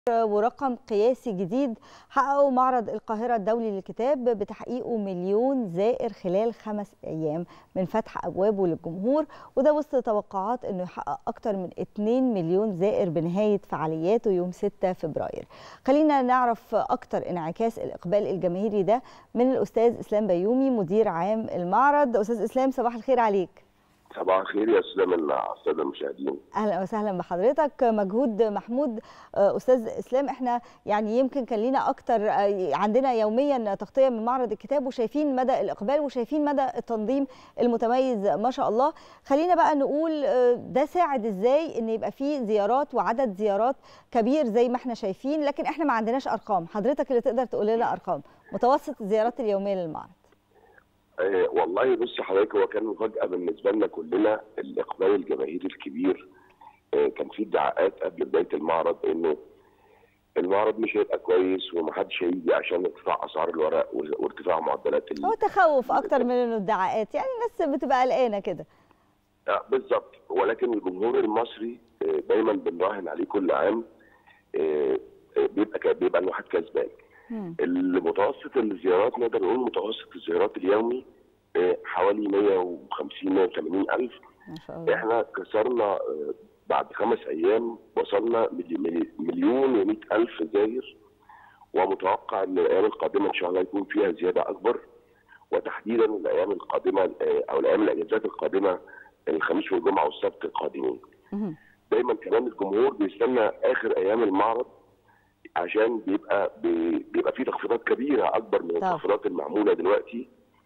ورقم قياسي جديد حققه معرض القاهرة الدولي للكتاب بتحقيقه مليون زائر خلال خمس أيام من فتح أبوابه للجمهور وده وسط توقعات أنه يحقق أكتر من 2 مليون زائر بنهاية فعالياته يوم 6 فبراير خلينا نعرف أكتر انعكاس الإقبال الجماهيري ده من الأستاذ إسلام بيومي مدير عام المعرض أستاذ إسلام صباح الخير عليك صباح الخير يا استاذ من الساده المشاهدين اهلا وسهلا بحضرتك مجهود محمود استاذ اسلام احنا يعني يمكن كان لينا اكتر عندنا يوميا تغطيه من معرض الكتاب وشايفين مدى الاقبال وشايفين مدى التنظيم المتميز ما شاء الله خلينا بقى نقول ده ساعد ازاي ان يبقى فيه زيارات وعدد زيارات كبير زي ما احنا شايفين لكن احنا ما عندناش ارقام حضرتك اللي تقدر تقول لنا ارقام متوسط الزيارات اليوميه للمعرض آه والله بص حضرتك هو كان مفاجاه بالنسبه لنا كلنا الاقبال الجماهيري الكبير آه كان في ادعاءات قبل بدايه المعرض انه المعرض مش هيبقى كويس ومحدش هيجي عشان ارتفاع اسعار الورق وارتفاع معدلات هو تخوف اكتر من انه ادعاءات يعني الناس بتبقى قلقانه كده آه بالظبط ولكن الجمهور المصري آه دايما بنراهن عليه كل عام آه بيبقى بيبقى الواحد كسبان المتوسط الزيارات نقدر نقول متوسط الزيارات اليومي حوالي 150 180 الف ما شاء الله. احنا كسرنا بعد خمس ايام وصلنا مليون و100 الف زائر ومتوقع ان الايام القادمه ان شاء الله يكون فيها زياده اكبر وتحديدا الايام القادمه او الايام الاجازات القادمه الخميس والجمعه والسبت القادمين. دايما كمان الجمهور بيستنى اخر ايام المعرض عشان بيبقى بيبقى في تخفيضات كبيره اكبر من التخفيضات المعموله دلوقتي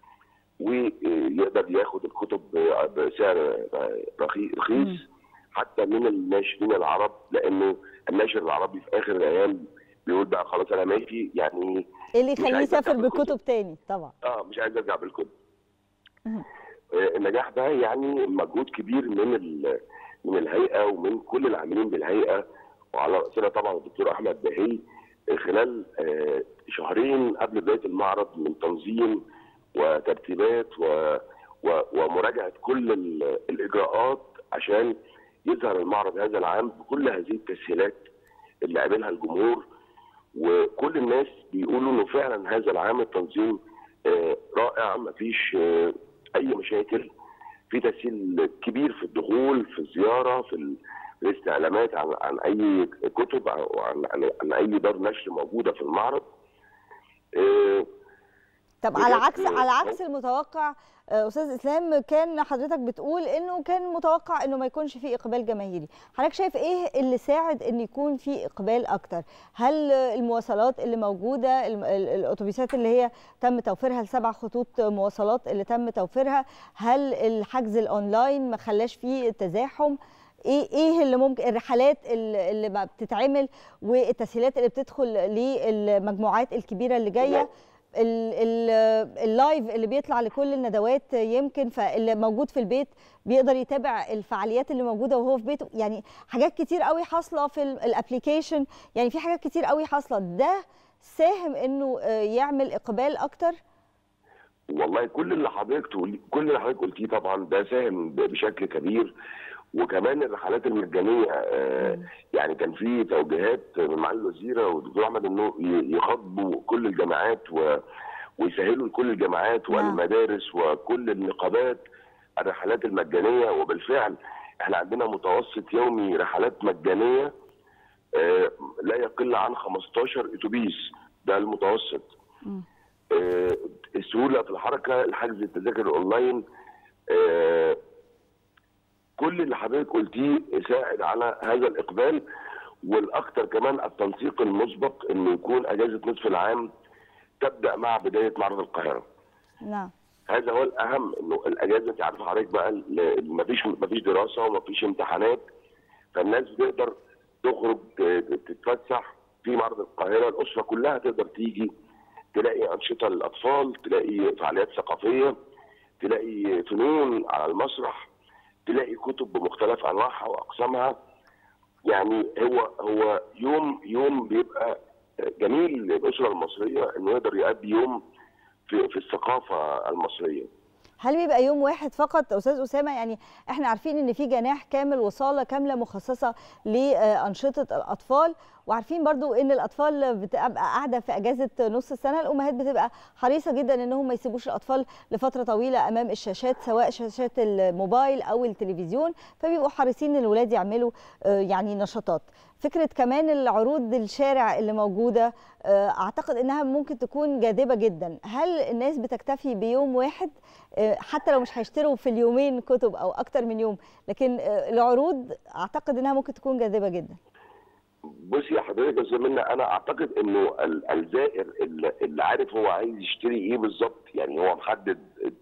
ويقدر ياخد الكتب بسعر رخيص حتى من الناشرين العرب لانه الناشر العربي في اخر الايام بيقول بقى خلاص انا ماشي يعني ايه اللي يخليه يسافر بالكتب تاني طبعا اه مش عايز ارجع بالكتب النجاح ده يعني مجهود كبير من من الهيئه ومن كل العاملين بالهيئه وعلى راسنا طبعا الدكتور احمد بهي خلال شهرين قبل بدايه المعرض من تنظيم وترتيبات و... و... ومراجعه كل الاجراءات عشان يظهر المعرض هذا العام بكل هذه التسهيلات اللي قابلها الجمهور وكل الناس بيقولوا انه فعلا هذا العام التنظيم رائع ما فيش اي مشاكل في تسهيل كبير في الدخول في الزياره في الاستعلامات عن عن اي كتب او عن, عن اي دار نشر موجوده في المعرض طب على عكس على عكس المتوقع استاذ اسلام كان حضرتك بتقول انه كان متوقع انه ما يكونش فيه اقبال جماهيري حضرتك شايف ايه اللي ساعد ان يكون في اقبال اكتر هل المواصلات اللي موجوده الاتوبيسات اللي هي تم توفيرها السبع خطوط مواصلات اللي تم توفيرها هل الحجز الاونلاين ما خلاش فيه تزاحم ايه ايه اللي ممكن الرحلات اللي بتتعمل والتسهيلات اللي بتدخل للمجموعات الكبيره اللي جايه اللايف اللي بيطلع لكل الندوات يمكن فاللي موجود في البيت بيقدر يتابع الفعاليات اللي موجوده وهو في بيته يعني حاجات كتير قوي حاصله في الابلكيشن يعني في حاجات كتير قوي حاصله ده ساهم انه يعمل اقبال اكتر والله كل اللي حضرتك تقولي كل اللي حضرتك قلتيه طبعا ده ساهم بشكل كبير وكمان الرحلات المجانيه آه يعني كان في توجيهات من معالي الوزيره والدكتور احمد انه يخاطبوا كل الجامعات و ويسهلوا لكل الجامعات والمدارس وكل النقابات الرحلات المجانيه وبالفعل احنا عندنا متوسط يومي رحلات مجانيه آه لا يقل عن 15 اتوبيس ده المتوسط آه السهوله في الحركه الحجز التذاكر الاونلاين آه كل اللي حضرتك قلتيه يساعد على هذا الاقبال والاكثر كمان التنسيق المسبق انه يكون اجازه نصف العام تبدا مع بدايه معرض القاهره. نعم. هذا هو الاهم انه الاجازه انت عارفه حضرتك بقى ما فيش ما فيش دراسه وما فيش امتحانات فالناس بتقدر تخرج تتفسح في معرض القاهره الاسره كلها تقدر تيجي تلاقي انشطه للاطفال تلاقي فعاليات ثقافيه تلاقي فنون على المسرح تلاقي كتب بمختلف انواعها واقسامها يعني هو هو يوم يوم بيبقى جميل للاسره المصريه انه يقدر يؤدي يوم في في الثقافه المصريه. هل بيبقى يوم واحد فقط استاذ اسامه يعني احنا عارفين ان في جناح كامل وصاله كامله مخصصه لانشطه الاطفال وعارفين برضو ان الاطفال بتبقى قاعده في اجازه نص السنه الامهات بتبقى حريصه جدا انهم ما يسيبوش الاطفال لفتره طويله امام الشاشات سواء شاشات الموبايل او التلفزيون فبيبقوا حريصين ان الولاد يعملوا يعني نشاطات فكره كمان العروض الشارع اللي موجوده اعتقد انها ممكن تكون جاذبه جدا هل الناس بتكتفي بيوم واحد حتى لو مش هيشتروا في اليومين كتب او اكتر من يوم لكن العروض اعتقد انها ممكن تكون جاذبه جدا بصي يا حضرتك يا استاذ منى انا اعتقد انه الزائر اللي عارف هو عايز يشتري ايه بالظبط يعني هو محدد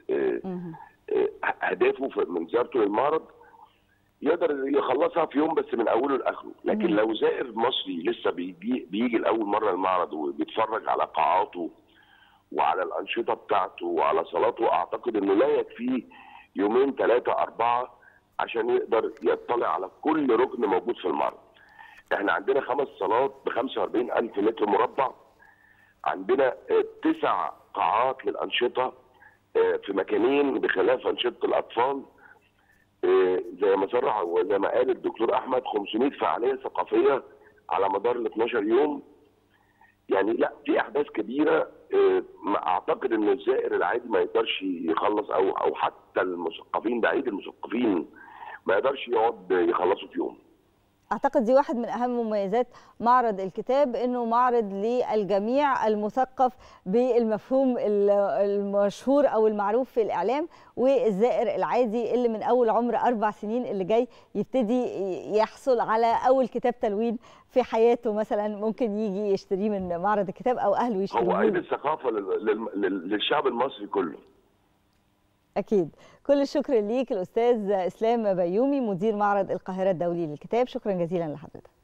اهدافه من زيارته للمعرض يقدر يخلصها في يوم بس من اوله لاخره لكن لو زائر مصري لسه بيجي بيجي لاول مره المعرض وبيتفرج على قاعاته وعلى الانشطه بتاعته وعلى صلاته اعتقد انه لا يكفيه يومين ثلاثه اربعه عشان يقدر يطلع على كل ركن موجود في المعرض. احنا عندنا خمس صالات ب 45000 متر مربع عندنا تسع قاعات للانشطه في مكانين بخلاف انشطه الاطفال زي ما صرح وزي ما قال الدكتور احمد 500 فعاليه ثقافيه على مدار ال 12 يوم يعني لا في احداث كبيره اعتقد ان الزائر العادي ما يقدرش يخلص او او حتى المثقفين بعيد المثقفين ما يقدرش يقعد يخلصه في يوم اعتقد دي واحد من اهم مميزات معرض الكتاب انه معرض للجميع المثقف بالمفهوم المشهور او المعروف في الاعلام والزائر العادي اللي من اول عمر اربع سنين اللي جاي يبتدي يحصل على اول كتاب تلوين في حياته مثلا ممكن يجي يشتريه من معرض الكتاب او اهله يشتروه هو عيد الثقافه للشعب المصري كله أكيد كل الشكر ليك الأستاذ إسلام بيومي مدير معرض القاهرة الدولي للكتاب شكرا جزيلا لحضرتك